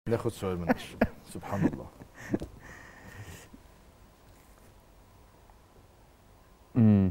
ناخد سؤال من اشرف سبحان الله امم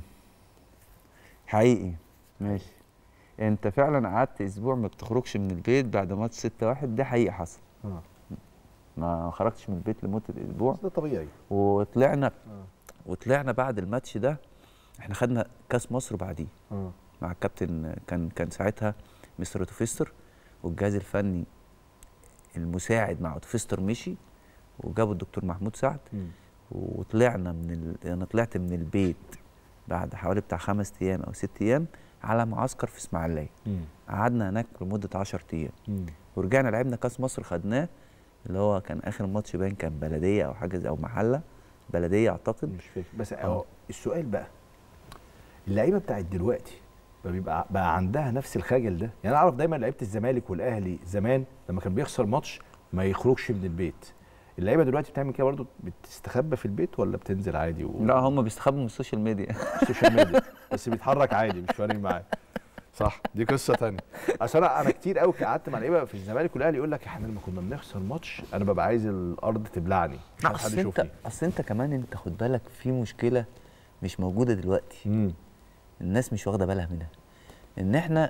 حقيقي ماشي انت فعلا قعدت اسبوع ما بتخرجش من البيت بعد ماتش 6 1 ده حقيقي حصل اه ما خرجتش من البيت لمده اسبوع ده طبيعي وطلعنا اه وطلعنا بعد الماتش ده احنا خدنا كاس مصر بعديه اه مع الكابتن كان كان ساعتها مستر اوتوفيستر والجهاز الفني المساعد مع اوتوفيستر مشي وجابوا الدكتور محمود سعد مم. وطلعنا من ال... انا طلعت من البيت بعد حوالي بتاع خمس ايام او ست ايام على معسكر في اسماعيليه مم. قعدنا هناك لمده 10 ايام مم. ورجعنا لعبنا كاس مصر خدناه اللي هو كان اخر ماتش باين كان بلديه او حاجه زي او محله بلديه اعتقد مش فاكر بس آه. اه السؤال بقى اللعيبه بتاعت دلوقتي بقى بيبقى بقى عندها نفس الخجل ده يعني انا اعرف دايما لعيبه الزمالك والاهلي زمان لما كان بيخسر ماتش ما يخرجش من البيت اللعيبه دلوقتي بتعمل كده برضه بتستخبى في البيت ولا بتنزل عادي و... لا هم بيستخبوا من السوشيال ميديا السوشيال ميديا بس بيتحرك عادي مش فارق معاه صح دي قصه تانية اصل انا انا كتير قوي قعدت مع لعيبه في الزمالك والاهلي يقول لك احنا لما كنا بنخسر ماتش انا ببقى عايز الارض تبلعني مش عايز حد اصل انت يشوفني اصل انت كمان انت خد بالك في مشكله مش موجوده دلوقتي امم الناس مش واخده بالها منها ان احنا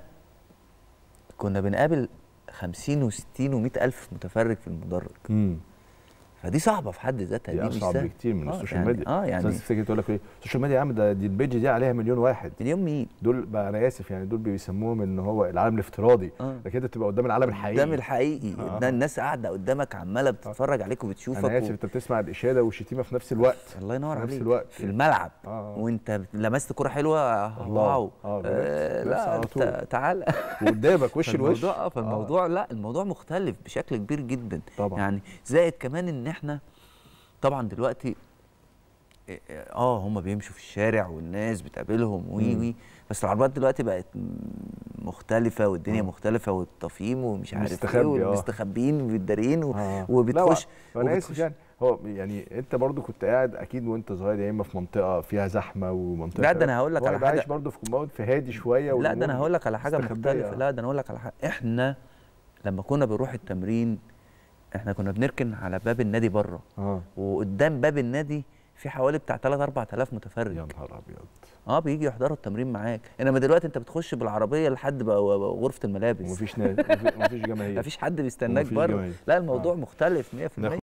كنا بنقابل 50 و60 و100 الف متفرج في المدرج امم فدي صعبه في حد ذاتها دي دي, مش اصعب سهلة. بكتير من آه، السوشيال يعني ميديا اه يعني الناس تفتكر تقول لك ايه السوشيال ميديا يا عم ده دي البيج دي عليها مليون واحد اليوم مين دول بقى انا اسف يعني دول بيسموهم ان هو العالم الافتراضي اه لكن انت بتبقى قدام العالم الحقيقي قدام الحقيقي آه. ده الناس قاعده قدامك عماله بتتفرج عليك وبتشوفك انا اسف و... انت بتسمع الاشاده والشتيمه في نفس الوقت الله ينور في نفس عليك الوقت. في الملعب اه وانت لمست كره حلوه الله. واو آه، بجد. آه بس لا على انت طول. تعالى وقدامك وش الوش فالموضوع اه فالموضوع لا الموضوع مختلف بشكل كبير جدا طبعا يعني زائد كمان ان احنا طبعا دلوقتي اه هم بيمشوا في الشارع والناس بتقابلهم وي مم. وي بس العربيات دلوقتي بقت م- مختلفه والدنيا آه. مختلفه والتفهيم ومش عارف ايه مستخبي، آه. والمستخبين والمدارين و- آه. وبتخش لا انا اسف وبتخش- يعني هو يعني انت برضو كنت قاعد اكيد وانت صغير يا اما في منطقه فيها زحمه ومنطقه لا ده انا هقول لك هو على يبقى عايش حاجه برضو في كومباوند في هادي شويه لا ده انا والأمور هقول لك على حاجه مستخبية. مختلفه لا ده انا هقول لك على حاجه احنا لما كنا بنروح التمرين احنا كنا بنركن على باب النادي بره اه وقدام باب النادي في حوالي بتاع 3 4000 متفرج يا نهار ابيض اه بيجي يحضروا التمرين معاك انما دلوقتي انت بتخش بالعربيه لحد بقى غرفه الملابس ومفيش ناس مفيش- مفيش جماهير مفيش حد بيستناك ومفيش بره جماهير. لا الموضوع آه. مختلف 100% ناخد